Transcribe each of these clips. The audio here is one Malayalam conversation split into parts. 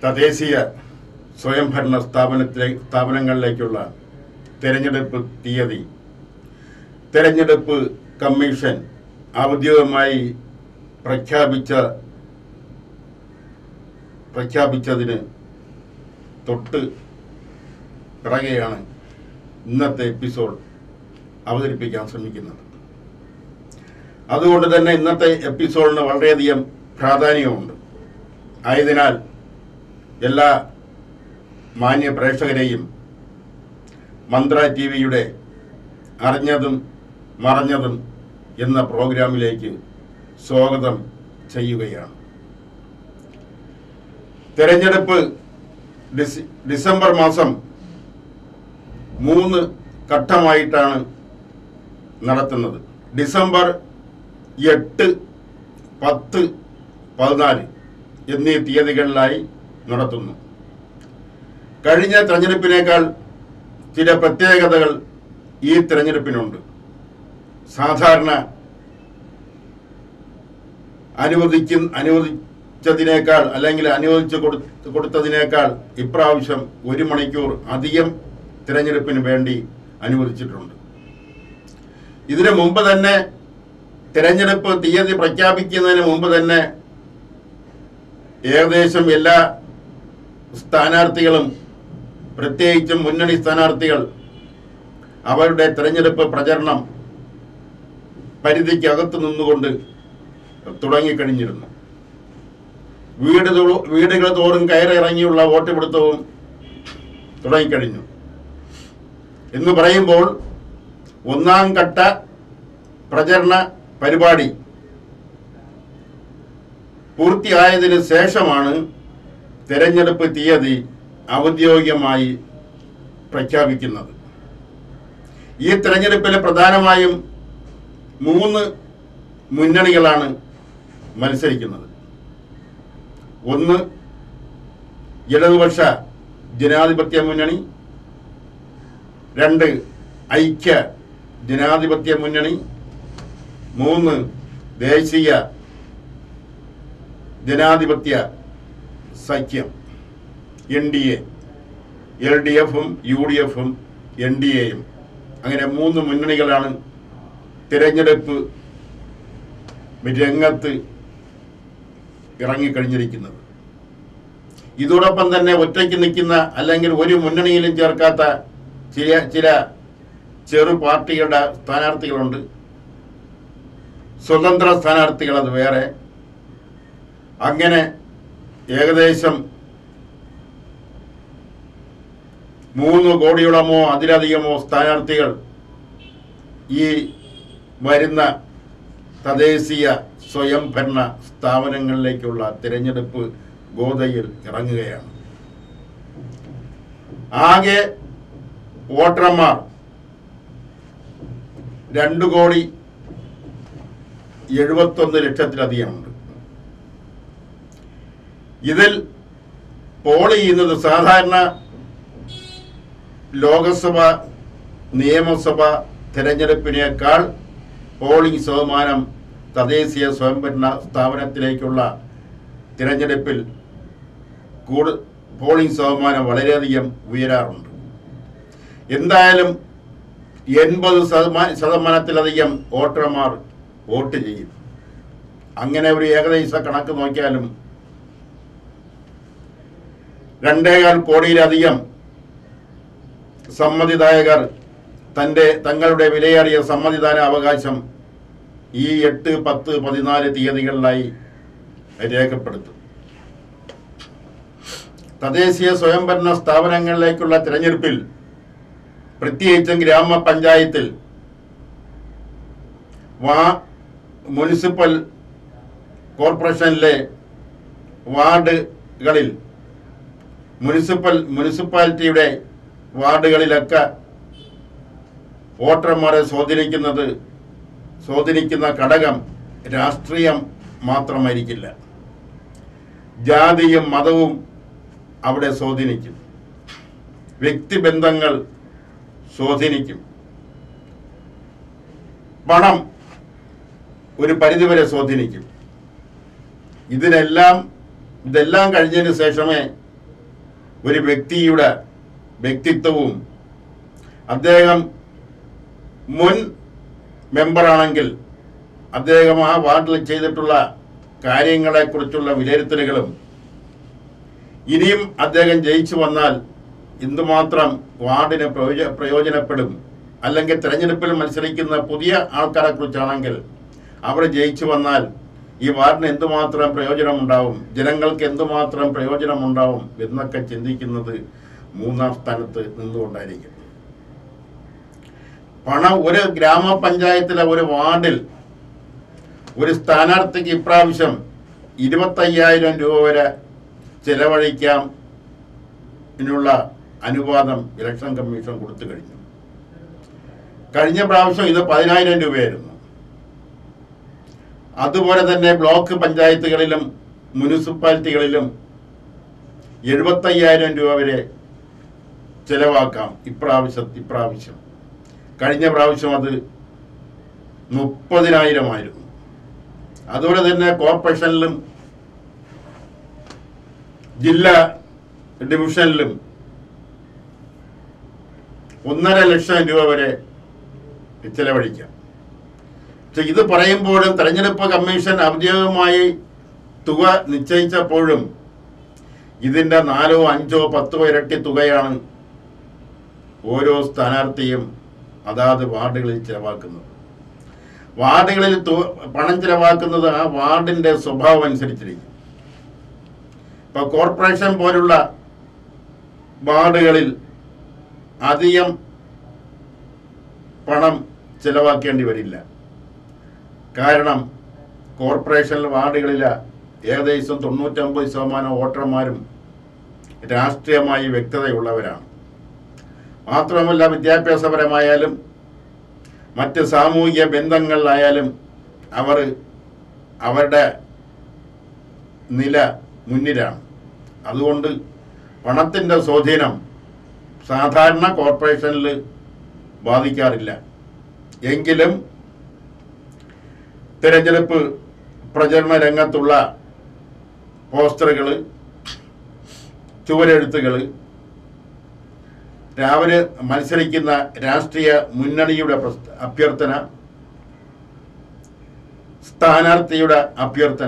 തദ്ദേശീയ സ്വയംഭരണ സ്ഥാപനത്തിലെ സ്ഥാപനങ്ങളിലേക്കുള്ള തെരഞ്ഞെടുപ്പ് തീയതി തെരഞ്ഞെടുപ്പ് കമ്മീഷൻ ഔദ്യോഗികമായി പ്രഖ്യാപിച്ച പ്രഖ്യാപിച്ചതിന് തൊട്ട് പിറകെയാണ് ഇന്നത്തെ എപ്പിസോഡ് അവതരിപ്പിക്കാൻ ശ്രമിക്കുന്നത് അതുകൊണ്ട് തന്നെ ഇന്നത്തെ എപ്പിസോഡിന് വളരെയധികം പ്രാധാന്യമുണ്ട് ആയതിനാൽ എല്ലാ മാന്യ പ്രേക്ഷകരെയും മന്ത്ര ടി വിയുടെ അറിഞ്ഞതും മറഞ്ഞതും എന്ന പ്രോഗ്രാമിലേക്ക് സ്വാഗതം ചെയ്യുകയാണ് തെരഞ്ഞെടുപ്പ് ഡിസ- ഡിസംബർ മാസം മൂന്ന് ഘട്ടമായിട്ടാണ് നടത്തുന്നത് ഡിസംബർ എട്ട് പത്ത് പതിനാല് എന്നീ തീയതികളിലായി നടത്തുന്നു കഴിഞ്ഞ തെരഞ്ഞെടുപ്പിനേക്കാൾ ചില പ്രത്യേകതകൾ ഈ തെരഞ്ഞെടുപ്പിനുണ്ട് സാധാരണ അനുവദിക്കുന്ന അനുവദിച്ചതിനേക്കാൾ അല്ലെങ്കിൽ അനുവദിച്ചു കൊടു- കൊടുത്തതിനേക്കാൾ ഇപ്രാവശ്യം ഒരു മണിക്കൂർ അധികം തിരഞ്ഞെടുപ്പിന് വേണ്ടി അനുവദിച്ചിട്ടുണ്ട് ഇതിനു മുമ്പ് തന്നെ തിരഞ്ഞെടുപ്പ് തീയതി പ്രഖ്യാപിക്കുന്നതിന് മുമ്പ് തന്നെ ഏകദേശം എല്ലാ സ്ഥാനാർത്ഥികളും പ്രത്യേകിച്ചും മുന്നണി സ്ഥാനാർത്ഥികൾ അവരുടെ തിരഞ്ഞെടുപ്പ് പ്രചരണം പരിധിക്കകത്ത് നിന്നുകൊണ്ട് തുടങ്ങിക്കഴിഞ്ഞിരുന്നു വീട് തോ- വീടുകൾ തോറും കയറിറങ്ങിയുള്ള വോട്ട് പിടുത്തവും തുടങ്ങിക്കഴിഞ്ഞു എന്ന് പറയുമ്പോൾ ഒന്നാം ഘട്ട പ്രചരണ പരിപാടി പൂർത്തിയായതിനു ശേഷമാണ് തെരഞ്ഞെടുപ്പ് തീയതി ഔദ്യോഗികമായി പ്രഖ്യാപിക്കുന്നത് ഈ തെരഞ്ഞെടുപ്പിൽ പ്രധാനമായും മൂന്ന് മുന്നണികളാണ് മത്സരിക്കുന്നത് ഒന്ന് ഇടതുപക്ഷ ജനാധിപത്യ മുന്നണി രണ്ട് ഐക്യ ജനാധിപത്യ മുന്നണി മൂന്ന് ദേശീയ ജനാധിപത്യ സഖ്യം N D A L D എഫും യു ഡി എഫും എൻ ഡി എയും അങ്ങനെ മൂന്ന് മുന്നണികളാണ് തിരഞ്ഞെടുപ്പ് രംഗത്ത് ഇറങ്ങിക്കഴിഞ്ഞിരിക്കുന്നത് ഇതോടൊപ്പം തന്നെ ഒറ്റയ്ക്ക് നിൽക്കുന്ന അല്ലെങ്കിൽ ഒരു മുന്നണിയിലും ചേർക്കാത്ത ചില ചില ചെറു പാർട്ടികളുടെ സ്ഥാനാർത്ഥികളുണ്ട് സ്വതന്ത്ര സ്ഥാനാർത്ഥികൾ അത് വേറെ അങ്ങനെ ഏകദേശം മൂന്ന് കോടിയോളമോ അതിലധികമോ സ്ഥാനാർത്ഥികൾ ഈ വരുന്ന തദ്ദേശീയ സ്വയംഭരണ സ്ഥാപനങ്ങളിലേക്കുള്ള തിരഞ്ഞെടുപ്പ് ഗോതയിൽ ഇറങ്ങുകയാണ് ആകെ വോട്ടർമാർ രണ്ട് കോടി എഴുപത്തൊന്ന് ലക്ഷത്തിലധികമുണ്ട് ഇതിൽ പോൾ ചെയ്യുന്നത് സാധാരണ ലോകസഭ നിയമസഭ തെരഞ്ഞെടുപ്പിനേക്കാൾ പോളിംഗ് ശതമാനം തദ്ദേശീയ സ്വയംഭരണ സ്ഥാപനത്തിലേക്കുള്ള തിരഞ്ഞെടുപ്പിൽ കൂടു പോളിംഗ് ശതമാനം വളരെയധികം ഉയരാറുണ്ട് എന്തായാലും എൺപത് ശതമാന ശതമാനത്തിലധികം വോട്ടർമാർ വോട്ട് ചെയ്യും അങ്ങനെ ഒരു ഏകദേശ കണക്ക് നോക്കിയാലും രണ്ടേകാൽ കോടിയിലധികം സമ്മതിദായകർ തൻ്റെ തങ്ങളുടെ വിലയേറിയ സമ്മതിദാന അവകാശം ഈ എട്ട് പത്ത് പതിനാല് തീയതികളിലായി രേഖപ്പെടുത്തും തദ്ദേശീയ സ്വയംഭരണ സ്ഥാപനങ്ങളിലേക്കുള്ള തിരഞ്ഞെടുപ്പിൽ പ്രത്യേകിച്ചും ഗ്രാമപഞ്ചായത്തിൽ വാ മുനിസിപ്പൽ കോർപ്പറേഷനിലെ വാർഡുകളിൽ മുനിസിപ്പൽ മുനിസിപ്പാലിറ്റിയുടെ വാർഡുകളിലൊക്കെ വോട്ടർമാരെ സ്വാധീനിക്കുന്നത് സ്വാധീനിക്കുന്ന ഘടകം രാഷ്ട്രീയം മാത്രമായിരിക്കില്ല ജാതിയും മതവും അവിടെ സ്വാധീനിക്കും വ്യക്തിബന്ധങ്ങൾ സ്വാധീനിക്കും പണം ഒരു പരിധിവരെ സ്വാധീനിക്കും ഇതിനെല്ലാം ഇതെല്ലാം കഴിഞ്ഞതിന് ശേഷമേ ഒരു വ്യക്തിയുടെ വ്യക്തിത്വവും അദ്ദേഹം മുൻ മെമ്പറാണെങ്കിൽ അദ്ദേഹം ആ വാർഡിൽ ചെയ്തിട്ടുള്ള കാര്യങ്ങളെക്കുറിച്ചുള്ള വിലയിരുത്തലുകളും ഇനിയും അദ്ദേഹം ജയിച്ചു വന്നാൽ എന്തുമാത്രം വാർഡിന് പ്രയോജ പ്രയോജനപ്പെടും അല്ലെങ്കിൽ തെരഞ്ഞെടുപ്പിൽ മത്സരിക്കുന്ന പുതിയ ആൾക്കാരെ കുറിച്ചാണെങ്കിൽ അവർ ജയിച്ചു വന്നാൽ ഈ വാർഡിന് എന്തുമാത്രം പ്രയോജനമുണ്ടാവും ജനങ്ങൾക്ക് എന്തുമാത്രം പ്രയോജനമുണ്ടാവും എന്നൊക്കെ ചിന്തിക്കുന്നത് മൂന്നാം സ്ഥാനത്ത് നിന്നുകൊണ്ടായിരിക്കും പണം ഒരു ഗ്രാമപഞ്ചായത്തിലെ ഒരു വാർഡിൽ ഒരു സ്ഥാനാർത്ഥിക്ക് ഇപ്രാവശ്യം ഇരുപത്തയ്യായിരം രൂപ വരെ ചെലവഴിക്കാം ഇതിനുള്ള അനുവാദം ഇലക്ഷൻ കമ്മീഷൻ കൊടുത്തു കഴിഞ്ഞു കഴിഞ്ഞ പ്രാവശ്യം ഇത് പതിനായിരം രൂപയായിരുന്നു അതുപോലെ തന്നെ ബ്ലോക്ക് പഞ്ചായത്തുകളിലും മുനിസിപ്പാലിറ്റികളിലും എഴുപത്തയ്യായിരം രൂപ വരെ ചെലവാക്കാം ഇപ്രാവശ്യം ഇപ്രാവശ്യം കഴിഞ്ഞ പ്രാവശ്യം അത് മുപ്പതിനായിരമായിരുന്നു അതുപോലെ തന്നെ കോർപ്പറേഷനിലും ജില്ലാ ഡിവിഷനിലും ഒന്നര ലക്ഷം രൂപ വരെ ചെലവഴിക്കാം പക്ഷെ ഇത് പറയുമ്പോഴും തെരഞ്ഞെടുപ്പ് കമ്മീഷൻ ഔദ്യോഗികമായി തുക നിശ്ചയിച്ചപ്പോഴും ഇതിൻ്റെ നാലോ അഞ്ചോ പത്തോ ഇരട്ടി തുകയാണ് ഓരോ സ്ഥാനാർത്ഥിയും അതാത് വാർഡുകളിൽ ചെലവാക്കുന്നത് വാർഡുകളിൽ തു- പണം ചെലവാക്കുന്നത് ആ വാർഡിൻ്റെ സ്വഭാവം അനുസരിച്ചിരിക്കും ഇപ്പോൾ കോർപ്പറേഷൻ പോലുള്ള വാർഡുകളിൽ അധികം പണം ചെലവാക്കേണ്ടി വരില്ല കാരണം കോർപ്പറേഷൻ വാർഡുകളിൽ ഏകദേശം തൊണ്ണൂറ്റൊമ്പത് ശതമാനം വോട്ടർമാരും രാഷ്ട്രീയമായി വ്യക്തതയുള്ളവരാണ് മാത്രമല്ല വിദ്യാഭ്യാസപരമായാലും മറ്റ് സാമൂഹിക ബന്ധങ്ങളിലായാലും അവർ അവരുടെ നില മുന്നിലാണ് അതുകൊണ്ട് പണത്തിൻ്റെ സ്വാധീനം സാധാരണ കോർപ്പറേഷനിൽ ബാധിക്കാറില്ല എങ്കിലും തിരഞ്ഞെടുപ്പ് പ്രചരണ രംഗത്തുള്ള പോസ്റ്ററുകൾ ചുവരെഴുത്തുകൾ രാവിലെ മത്സരിക്കുന്ന രാഷ്ട്രീയ മുന്നണിയുടെ പ്രസ്ത- അഭ്യർത്ഥന സ്ഥാനാർത്ഥിയുടെ അഭ്യർത്ഥന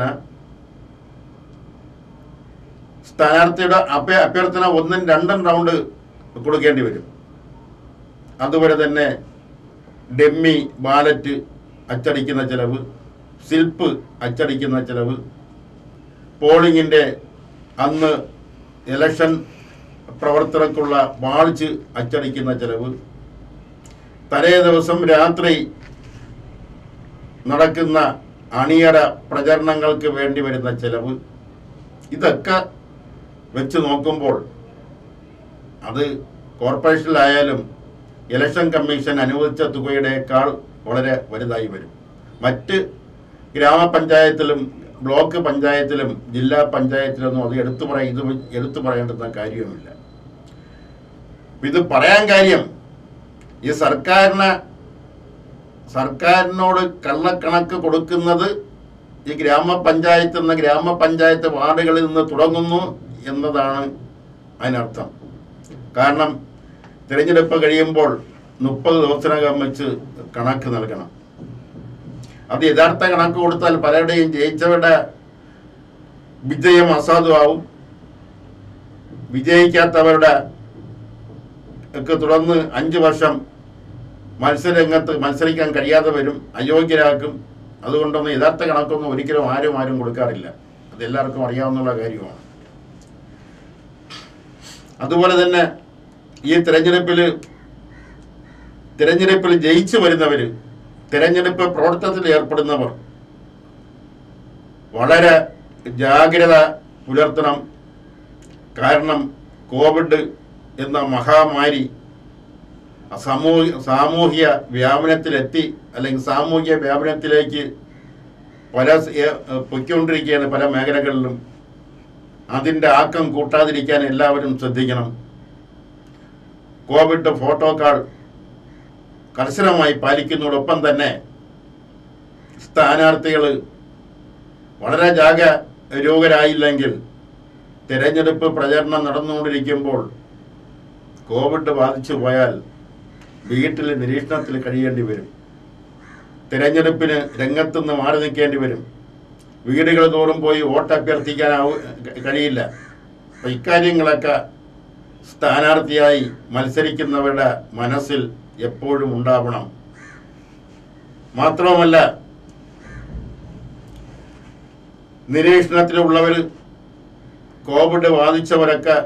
സ്ഥാനാർത്ഥിയുടെ അഭ്യ അഭ്യർത്ഥന ഒന്നും രണ്ടും റൗണ്ട് കൊടുക്കേണ്ടി വരും അതുപോലെ തന്നെ ഡെമ്മി ബാലറ്റ് അച്ചടിക്കുന്ന ചിലവ് സിൽപ്പ് അച്ചടിക്കുന്ന ചിലവ് പോളിങ്ങിൻ്റെ അന്ന് ഇലക്ഷൻ പ്രവർത്തനക്കുള്ള വാൾച്ച് അച്ചടിക്കുന്ന ചിലവ് തലേ ദിവസം രാത്രി നടക്കുന്ന അണിയറ പ്രചരണങ്ങൾക്ക് വേണ്ടി വരുന്ന ചിലവ് ഇതൊക്കെ വെച്ച് നോക്കുമ്പോൾ അത് കോർപ്പറേഷനിലായാലും ഇലക്ഷൻ കമ്മീഷൻ അനുവദിച്ച തുകയുടേക്കാൾ വളരെ വലുതായി വരും മറ്റ് ഗ്രാമപഞ്ചായത്തിലും ബ്ലോക്ക് പഞ്ചായത്തിലും ജില്ലാ പഞ്ചായത്തിലൊന്നും അത് എടുത്തു പറയ ഇത് എടുത്തു പറയേണ്ടുന്ന കാര്യവുമില്ല ഇത് പറയാൻ കാര്യം ഈ സർക്കാരിന് സർക്കാരിനോട് കള്ളക്കണക്ക് കൊടുക്കുന്നത് ഈ ഗ്രാമപഞ്ചായത്ത് എന്ന ഗ്രാമപഞ്ചായത്ത് വാർഡുകളിൽ നിന്ന് തുടങ്ങുന്നു എന്നതാണ് അതിനർത്ഥം കാരണം തിരഞ്ഞെടുപ്പ് കഴിയുമ്പോൾ മുപ്പത് ദിവസത്തിനകം വെച്ച് കണക്ക് നൽകണം അത് യഥാർത്ഥ കണക്ക് കൊടുത്താൽ പലരുടെയും ജയിച്ചവരുടെ വിജയം അസാധുവാകും വിജയിക്കാത്തവരുടെ ഒക്കെ തുടർന്ന് അഞ്ച് വർഷം മത്സരരംഗത്ത് മത്സരിക്കാൻ കഴിയാതെ വരും അയോഗ്യരാക്കും അതുകൊണ്ടൊന്നും യഥാർത്ഥ കണക്കൊന്നും ഒരിക്കലും ആരും ആരും കൊടുക്കാറില്ല അത് എല്ലാവർക്കും അറിയാവുന്ന കാര്യമാണ് അതുപോലെ തന്നെ ഈ തിരഞ്ഞെടുപ്പിൽ തിരഞ്ഞെടുപ്പിൽ ജയിച്ചു വരുന്നവർ തിരഞ്ഞെടുപ്പ് പ്രവർത്തനത്തിൽ ഏർപ്പെടുന്നവർ വളരെ ജാഗ്രത പുലർത്തണം കാരണം കോവിഡ് എന്ന മഹാമാരി സമൂഹ സാമൂഹ്യ വ്യാപനത്തിലെത്തി അല്ലെങ്കിൽ സാമൂഹ്യ വ്യാപനത്തിലേക്ക് പല സ് ഏ- പൊയ്ക്കൊണ്ടിരിക്കുകയാണ് പല മേഖലകളിലും അതിൻ്റെ ആക്കം കൂട്ടാതിരിക്കാൻ എല്ലാവരും ശ്രദ്ധിക്കണം കോവിഡ് പ്രോട്ടോക്കാൾ കർശനമായി പാലിക്കുന്നതോടൊപ്പം തന്നെ സ്ഥാനാർത്ഥികൾ വളരെ ജാഗരൂകരായില്ലെങ്കിൽ തിരഞ്ഞെടുപ്പ് പ്രചരണം നടന്നുകൊണ്ടിരിക്കുമ്പോൾ കോവിഡ് ബാധിച്ചു പോയാൽ വീട്ടിൽ നിരീക്ഷണത്തിൽ കഴിയേണ്ടി വരും തിരഞ്ഞെടുപ്പിന് രംഗത്തുനിന്ന് മാറി നിൽക്കേണ്ടി വരും വീടുകൾ തോറും പോയി വോട്ട് അഭ്യർത്ഥിക്കാനാവും കഴിയില്ല അപ്പം ഇക്കാര്യങ്ങളൊക്കെ സ്ഥാനാർത്ഥിയായി മത്സരിക്കുന്നവരുടെ മനസ്സിൽ എപ്പോഴും ഉണ്ടാവണം മാത്രവുമല്ല നിരീക്ഷണത്തിലുള്ളവർ കോവിഡ് ബാധിച്ചവരൊക്കെ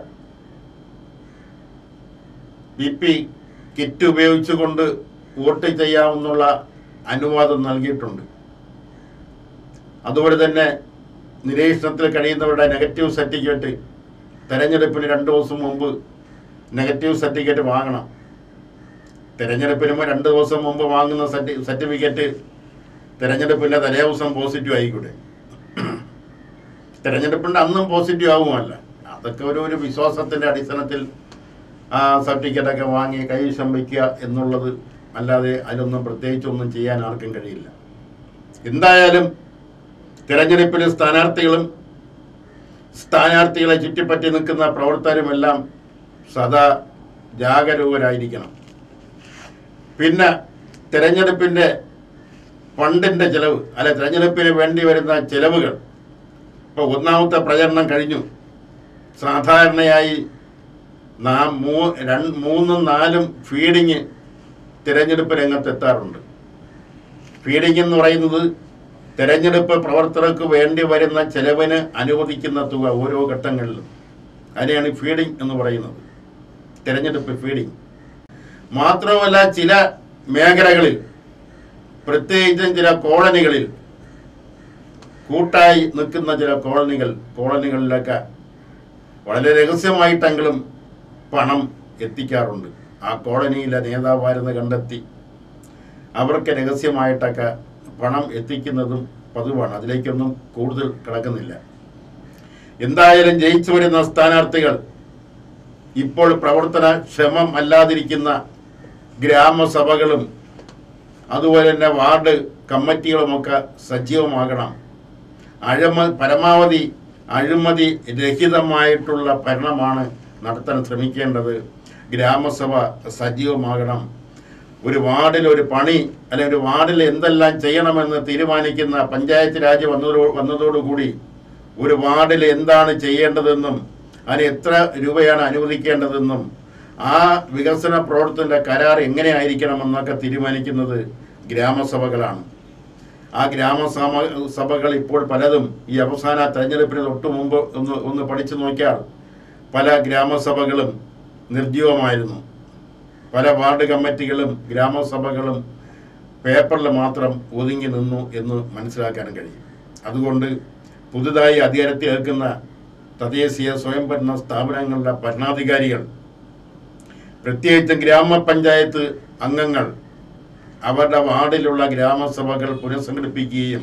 ബി പി കിറ്റ് ഉപയോഗിച്ചുകൊണ്ട് വോട്ട് ചെയ്യാമെന്നുള്ള അനുവാദം നൽകിയിട്ടുണ്ട് അതുപോലെ തന്നെ നിരീക്ഷണത്തിൽ കഴിയുന്നവരുടെ നെഗറ്റീവ് സർട്ടിഫിക്കറ്റ് തെരഞ്ഞെടുപ്പിന് രണ്ട് ദിവസം മുമ്പ് നെഗറ്റീവ് സർട്ടിഫിക്കറ്റ് വാങ്ങണം തെരഞ്ഞെടുപ്പിന് മുമ്പ് രണ്ട് ദിവസം മുമ്പ് വാങ്ങുന്ന സർട്ടി സർട്ടിഫിക്കറ്റ് തെരഞ്ഞെടുപ്പിൻ്റെ തലേ ദിവസം പോസിറ്റീവ് ആയിക്കൂടെ തെരഞ്ഞെടുപ്പിൻ്റെ അന്നും പോസിറ്റീവ് ആവുമല്ല അതൊക്കെ ഒരു ഒരു വിശ്വാസത്തിൻ്റെ അടിസ്ഥാനത്തിൽ ആ സർട്ടിഫിക്കറ്റൊക്കെ വാങ്ങി കൈവശം വയ്ക്കുക എന്നുള്ളത് അല്ലാതെ അതിലൊന്നും പ്രത്യേകിച്ചൊന്നും ചെയ്യാൻ ആർക്കും കഴിയില്ല എന്തായാലും തിരഞ്ഞെടുപ്പിൽ സ്ഥാനാർത്ഥികളും സ്ഥാനാർത്ഥികളെ ചുറ്റിപ്പറ്റി നിൽക്കുന്ന പ്രവർത്തകരുമെല്ലാം സദാ ജാഗരൂകരായിരിക്കണം പിന്നെ തിരഞ്ഞെടുപ്പിൻ്റെ ഫണ്ടിൻ്റെ ചിലവ് അല്ലെ തിരഞ്ഞെടുപ്പിന് വേണ്ടി വരുന്ന ചിലവുകൾ ഇപ്പോൾ ഒന്നാമത്തെ പ്രചരണം കഴിഞ്ഞു സാധാരണയായി നാം മൂ രണ്ട് മൂന്നും നാലും ഫീഡിങ് തിരഞ്ഞെടുപ്പ് രംഗത്ത് എത്താറുണ്ട് ഫീഡിംഗ് എന്ന് പറയുന്നത് തെരഞ്ഞെടുപ്പ് പ്രവർത്തകർക്ക് വേണ്ടി വരുന്ന ചെലവിന് അനുവദിക്കുന്ന തുക ഓരോ ഘട്ടങ്ങളിലും അതിനെയാണ് ഫീഡിംഗ് എന്ന് പറയുന്നത് തെരഞ്ഞെടുപ്പ് ഫീഡിംഗ് മാത്രമല്ല ചില മേഖലകളിൽ പ്രത്യേകിച്ചും ചില കോളനികളിൽ കൂട്ടായി നിൽക്കുന്ന ചില കോളനികൾ കോളനികളിലൊക്കെ വളരെ രഹസ്യമായിട്ടെങ്കിലും പണം എത്തിക്കാറുണ്ട് ആ കോളനിയിലെ നേതാവാരെന്ന് കണ്ടെത്തി അവർക്ക് രഹസ്യമായിട്ടൊക്കെ പണം എത്തിക്കുന്നതും പതിവാണ് അതിലേക്കൊന്നും കൂടുതൽ കിടക്കുന്നില്ല എന്തായാലും ജയിച്ചു വരുന്ന സ്ഥാനാർത്ഥികൾ ഇപ്പോൾ പ്രവർത്തന ക്ഷമം അല്ലാതിരിക്കുന്ന ഗ്രാമസഭകളും അതുപോലെ തന്നെ വാർഡ് കമ്മിറ്റികളുമൊക്കെ സജീവമാകണം അഴിമ പരമാവധി അഴിമതി രഹിതമായിട്ടുള്ള ഭരണമാണ് നടത്താൻ ശ്രമിക്കേണ്ടത് ഗ്രാമസഭ സജീവമാകണം ഒരു വാർഡിൽ ഒരു പണി അല്ലെ ഒരു വാർഡിൽ എന്തെല്ലാം ചെയ്യണമെന്ന് തീരുമാനിക്കുന്ന പഞ്ചായത്ത് രാജ് വന്നതോ വന്നതോടുകൂടി ഒരു വാർഡിൽ എന്താണ് ചെയ്യേണ്ടതെന്നും അതിന് എത്ര രൂപയാണ് അനുവദിക്കേണ്ടതെന്നും ആ വികസന പ്രവർത്തനത്തിന്റെ കരാർ എങ്ങനെയായിരിക്കണമെന്നൊക്കെ തീരുമാനിക്കുന്നത് ഗ്രാമസഭകളാണ് ആ ഗ്രാമസഭ സഭകൾ ഇപ്പോൾ പലതും ഈ അവസാന തെരഞ്ഞെടുപ്പിന് തൊട്ടു മുമ്പ് ഒന്ന് ഒന്ന് പഠിച്ചു നോക്കിയാൽ പല ഗ്രാമസഭകളും നിർജീവമായിരുന്നു പല വാർഡ് കമ്മിറ്റികളും ഗ്രാമസഭകളും പേപ്പറിൽ മാത്രം ഒതുങ്ങി നിന്നു എന്ന് മനസ്സിലാക്കാനും കഴിയും അതുകൊണ്ട് പുതുതായി അധികാരത്തിൽ ഏൽക്കുന്ന തദ്ദേശീയ സ്വയംഭരണ സ്ഥാപനങ്ങളുടെ ഭരണാധികാരികൾ പ്രത്യേകിച്ചും ഗ്രാമപഞ്ചായത്ത് അംഗങ്ങൾ അവരുടെ വാർഡിലുള്ള ഗ്രാമസഭകൾ പുനഃസംഘടിപ്പിക്കുകയും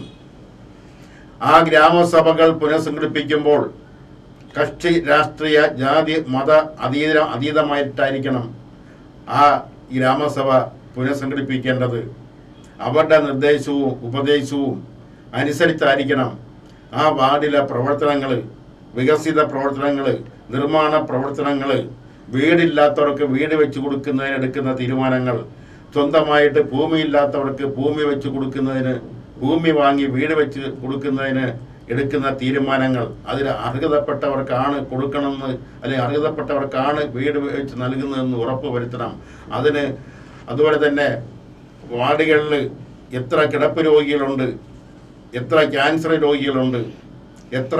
ആ ഗ്രാമസഭകൾ പുനഃസംഘടിപ്പിക്കുമ്പോൾ കക്ഷി രാഷ്ട്രീയ ജാതി മത അതീത അതീതമായിട്ടായിരിക്കണം ആ ഗ്രാമസഭ പുനഃസംഘടിപ്പിക്കേണ്ടത് അവരുടെ നിർദ്ദേശവും ഉപദേശവും അനുസരിച്ചായിരിക്കണം ആ വാർഡിലെ പ്രവർത്തനങ്ങൾ വികസിത പ്രവർത്തനങ്ങൾ നിർമ്മാണ പ്രവർത്തനങ്ങൾ വീടില്ലാത്തവർക്ക് വീട് വെച്ച് കൊടുക്കുന്നതിന് എടുക്കുന്ന തീരുമാനങ്ങൾ സ്വന്തമായിട്ട് ഭൂമിയില്ലാത്തവർക്ക് ഭൂമി വെച്ച് കൊടുക്കുന്നതിന് ഭൂമി വാങ്ങി വീട് വെച്ച് കൊടുക്കുന്നതിന് എടുക്കുന്ന തീരുമാനങ്ങൾ അതിൽ അർഹതപ്പെട്ടവർക്കാണ് കൊടുക്കണമെന്ന് അല്ലെങ്കിൽ അർഹതപ്പെട്ടവർക്കാണ് വീട് വെച്ച് നൽകുന്നതെന്ന് ഉറപ്പ് വരുത്തണം അതിന് അതുപോലെ തന്നെ വാർഡുകളിൽ എത്ര കിടപ്പ് രോഗികളുണ്ട് എത്ര ക്യാൻസർ രോഗികളുണ്ട് എത്ര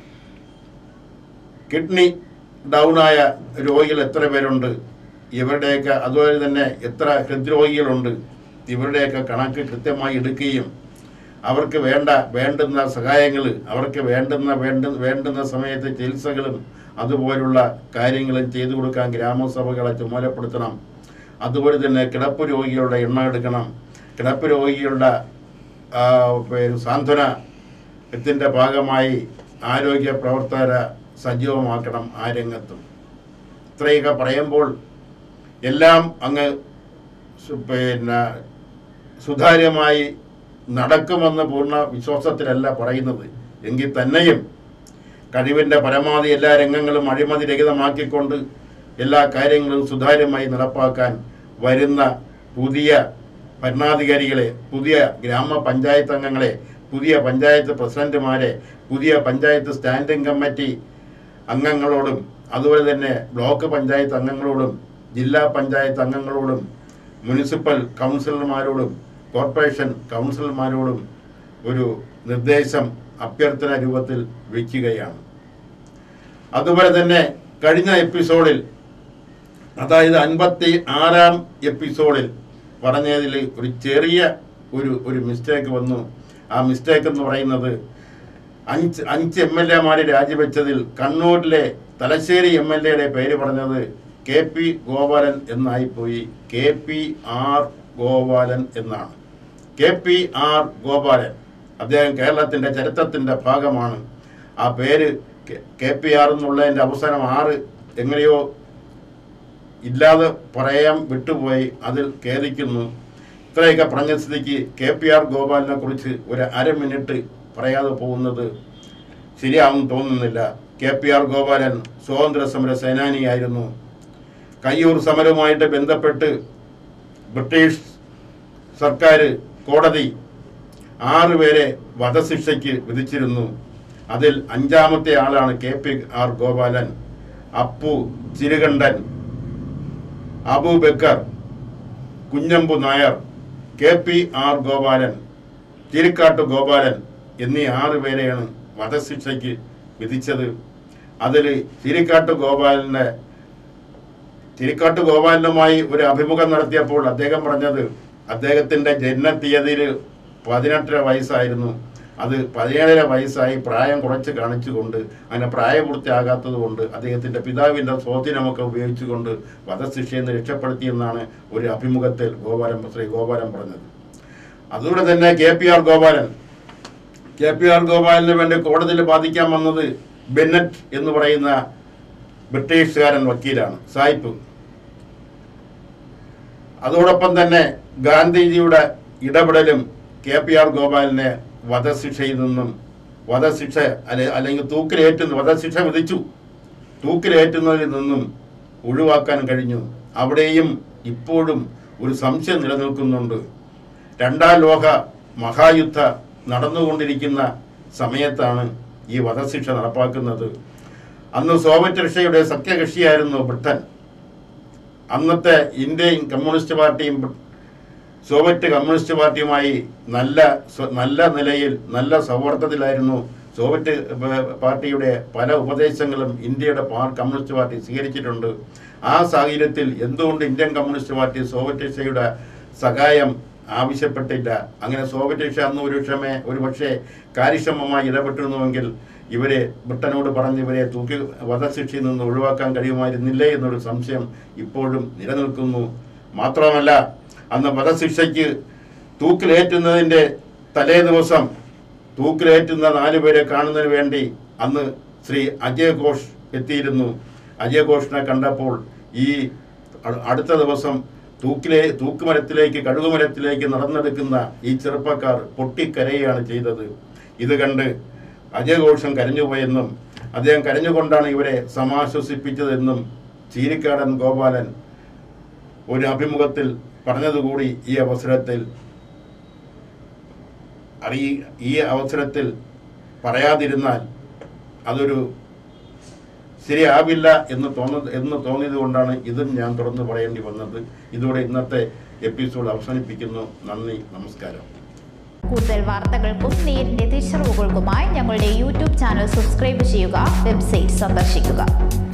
കിഡ്നി ഡൗണായ രോഗികൾ എത്ര പേരുണ്ട് ഇവരുടെയൊക്കെ അതുപോലെ തന്നെ എത്ര ഹൃദ്രോഗികളുണ്ട് ഇവരുടെയൊക്കെ കണക്ക് കൃത്യമായി എടുക്കുകയും അവർക്ക് വേണ്ട വേണ്ടുന്ന സഹായങ്ങൾ അവർക്ക് വേണ്ടുന്ന വേണ്ട വേണ്ടുന്ന സമയത്ത് ചികിത്സകളും അതുപോലുള്ള കാര്യങ്ങളും ചെയ്തു കൊടുക്കാൻ ഗ്രാമസഭകളെ ചുമതലപ്പെടുത്തണം അതുപോലെ തന്നെ കിടപ്പ് രോഗികളുടെ എണ്ണം എടുക്കണം കിടപ്പ് രോഗികളുടെ ആ, പിന്നെ സാന്ത്വനത്തിൻ്റെ ഭാഗമായി ആരോഗ്യ പ്രവർത്തകരെ സജീവമാക്കണം ആ രംഗത്തും ഇത്രയൊക്കെ പറയുമ്പോൾ എല്ലാം അങ്ങ് സു- പിന്നെ സുതാര്യമായി നടക്കുമെന്ന് പൂർണ്ണ വിശ്വാസത്തിലല്ല പറയുന്നത് എങ്കിൽ തന്നെയും കഴിവിൻ്റെ പരമാവധി എല്ലാ രംഗങ്ങളും അഴിമതി രഹിതമാക്കിക്കൊണ്ട് എല്ലാ കാര്യങ്ങളും സുതാര്യമായി നടപ്പാക്കാൻ വരുന്ന പുതിയ ഭരണാധികാരികളെ പുതിയ ഗ്രാമപഞ്ചായത്ത് അംഗങ്ങളെ പുതിയ പഞ്ചായത്ത് പ്രസിഡന്റുമാരെ പുതിയ പഞ്ചായത്ത് സ്റ്റാൻഡിംഗ് കമ്മിറ്റി അംഗങ്ങളോടും അതുപോലെ തന്നെ ബ്ലോക്ക് പഞ്ചായത്ത് അംഗങ്ങളോടും ജില്ലാ പഞ്ചായത്ത് അംഗങ്ങളോടും മുനിസിപ്പൽ കൗൺസിലർമാരോടും കോർപ്പറേഷൻ കൗൺസിലർമാരോടും ഒരു നിർദ്ദേശം അഭ്യർത്ഥന രൂപത്തിൽ വയ്ക്കുകയാണ് അതുപോലെ തന്നെ കഴിഞ്ഞ എപ്പിസോഡിൽ അതായത് അൻപത്തി ആറാം എപ്പിസോഡിൽ പറഞ്ഞതിൽ ഒരു ചെറിയ ഒരു ഒരു മിസ്റ്റേക്ക് വന്നു ആ മിസ്റ്റേക്ക് എന്ന് പറയുന്നത് അഞ്ച് അഞ്ച് എം എൽ എമാരെ രാജിവെച്ചതിൽ കണ്ണൂരിലെ തലശ്ശേരി എം എൽ എയുടെ പേര് പറഞ്ഞത് കെ പി ഗോപാലൻ എന്നായിപ്പോയി കെ പി ആർ ഗോപാലൻ എന്നാണ് കെ പി ആർ ഗോപാലൻ അദ്ദേഹം കേരളത്തിന്റെ ചരിത്രത്തിന്റെ ഭാഗമാണ് ആ പേര് കെ- കെ പി ആർ എന്നുള്ളതിന്റെ അവസാനം ആറ് എങ്ങനെയോ ഇല്ലാതെ പറയാൻ വിട്ടുപോയി അതിൽ ഖേദിക്കുന്നു ഇത്രയൊക്കെ പറഞ്ഞ സ്ഥിതിക്ക് കെ പി ആർ ഗോപാലിനെ കുറിച്ച് ഒരു അര മിനിറ്റ് പറയാതെ പോകുന്നത് ശരിയാവും തോന്നുന്നില്ല കെ പി ആർ ഗോപാലൻ സ്വാതന്ത്ര്യ സമര സേനാനിയായിരുന്നു കയ്യൂർ സമരവുമായിട്ട് ബന്ധപ്പെട്ട് ബ്രിട്ടീഷ് സർക്കാർ കോടതി ആറ് പേരെ വധശിക്ഷയ്ക്ക് വിധിച്ചിരുന്നു അതിൽ അഞ്ചാമത്തെ ആളാണ് K P R Gopalan Appu Chirukandan Aboobacker Kunjambu Nair K P R Gopalan Chirikkatt Gopalan എന്നീ ആറ് പേരെയാണ് വധശിക്ഷയ്ക്ക് വിധിച്ചത് അതിൽ ചിരിക്കാട്ട് ഗോപാലനെ ചിരിക്കാട്ട് ഗോപാലനുമായി ഒരു അഭിമുഖം നടത്തിയപ്പോൾ അദ്ദേഹം പറഞ്ഞത് അദ്ദേഹത്തിന്റെ ജനനത്തീയതിയിൽ പതിനെട്ടര വയസ്സായിരുന്നു അത് പതിനേഴര വയസ്സായി പ്രായം കുറച്ച് കാണിച്ചുകൊണ്ട് അങ്ങനെ പ്രായപൂർത്തിയാകാത്തത് കൊണ്ട് അദ്ദേഹത്തിന്റെ പിതാവിന്റെ സ്വാധീനമൊക്കെ ഉപയോഗിച്ചുകൊണ്ട് വധശിക്ഷയിൽ നിന്ന് രക്ഷപ്പെടുത്തിയെന്നാണ് ഒരു അഭിമുഖത്തിൽ ഗോപാലൻ ശ്രീ ഗോപാലൻ പറഞ്ഞത് അതുകൊണ്ട് തന്നെ K P R Gopalan K P R ഗോപാലിന് വേണ്ടി കോടതിയിൽ ബാധിക്കാൻ വന്നത് ബെന്നറ്റ് എന്ന് പറയുന്ന ബ്രിട്ടീഷുകാരൻ വക്കീലാണ് സായിപ്പ് അതോടൊപ്പം തന്നെ ഗാന്ധിജിയുടെ ഇടപെടലും കെ പി ആർ ഗോപാലിനെ വധശിക്ഷയിൽ നിന്നും വധശിക്ഷ അല്ലെ അല്ലെങ്കിൽ തൂക്കിലേറ്റുന്ന വധശിക്ഷ വിധിച്ചു തൂക്കിലേറ്റുന്നതിൽ നിന്നും ഒഴിവാക്കാൻ കഴിഞ്ഞു അവിടെയും ഇപ്പോഴും ഒരു സംശയം നിലനിൽക്കുന്നുണ്ട് രണ്ടാം ലോക മഹായുദ്ധ നടന്നുകൊണ്ടിരിക്കുന്ന സമയത്താണ് ഈ വധശിക്ഷ നടപ്പാക്കുന്നത് അന്ന് സോവിയറ്റ് റഷ്യയുടെ സഖ്യകക്ഷിയായിരുന്നു ബ്രിട്ടൻ അന്നത്തെ ഇന്ത്യൻ കമ്മ്യൂണിസ്റ്റ് പാർട്ടിയും ബ്രി- സോവിയറ്റ് കമ്മ്യൂണിസ്റ്റ് പാർട്ടിയുമായി നല്ല സ്വ- നല്ല നിലയിൽ നല്ല സൗഹാർദ്ദത്തിലായിരുന്നു സോവിയറ്റ് പ- പാർട്ടിയുടെ പല ഉപദേശങ്ങളും ഇന്ത്യയുടെ പാർ- കമ്മ്യൂണിസ്റ്റ് പാർട്ടി സ്വീകരിച്ചിട്ടുണ്ട് ആ സാഹചര്യത്തിൽ എന്തുകൊണ്ട് ഇന്ത്യൻ കമ്മ്യൂണിസ്റ്റ് പാർട്ടി സോവിയറ്റ് റഷ്യയുടെ സഹായം ആവശ്യപ്പെട്ടില്ല അങ്ങനെ സോവിയറ്റ് റഷ്യ അന്ന് ഒരു ക്ഷമേ ഒരു പക്ഷേ കാര്യക്ഷമമായി ഇടപെട്ടിരുന്നുവെങ്കിൽ ഇവരെ ബ്രിട്ടനോട് പറഞ്ഞ് ഇവരെ തൂക്കി വധശിക്ഷയിൽ നിന്ന് ഒഴിവാക്കാൻ കഴിയുമായിരുന്നില്ലേ എന്നൊരു സംശയം ഇപ്പോഴും നിലനിൽക്കുന്നു മാത്രമല്ല അന്ന് വധശിക്ഷയ്ക്ക് തൂക്കിലേറ്റുന്നതിൻ്റെ തലേ ദിവസം തൂക്കിലേറ്റുന്ന നാലുപേരെ കാണുന്നതിന് വേണ്ടി അന്ന് ശ്രീ അജയ് ഘോഷ് എത്തിയിരുന്നു അജയ് ഘോഷിനെ കണ്ടപ്പോൾ ഈ അ- അടുത്ത ദിവസം തൂക്കിലെ തൂക്കുമരത്തിലേക്ക് കഴുകുമരത്തിലേക്ക് നടന്നെടുക്കുന്ന ഈ ചെറുപ്പക്കാർ പൊട്ടിക്കരയുകയാണ് ചെയ്തത് ഇത് കണ്ട് അജയ് ഘോഷം കരഞ്ഞുപോയെന്നും അദ്ദേഹം കരഞ്ഞുകൊണ്ടാണ് ഇവരെ സമാശ്വസിപ്പിച്ചതെന്നും ചീരിക്കാടൻ ഗോപാലൻ ഒരു അഭിമുഖത്തിൽ പറഞ്ഞതുകൂടി ഈ അവസരത്തിൽ അറിയ ഈ അവസരത്തിൽ പറയാതിരുന്നാൽ അതൊരു ശരിയാവില്ല എന്ന് തോന്നുന്നത് എന്ന് തോന്നിയത് കൊണ്ടാണ് ഇതും ഞാൻ തുറന്നു പറയേണ്ടി വന്നത് ഇതോടെ ഇന്നത്തെ എപ്പിസോഡ് അവസാനിപ്പിക്കുന്നു നന്ദി നമസ്കാരം കൂടുതൽ വാർത്തകൾക്കും നേരിന്റെ തിരിച്ചറിവുകൾക്കുമായി ഞങ്ങളുടെ യൂട്യൂബ് ചാനൽ സബ്സ്ക്രൈബ് ചെയ്യുക വെബ്സൈറ്റ് സന്ദർശിക്കുക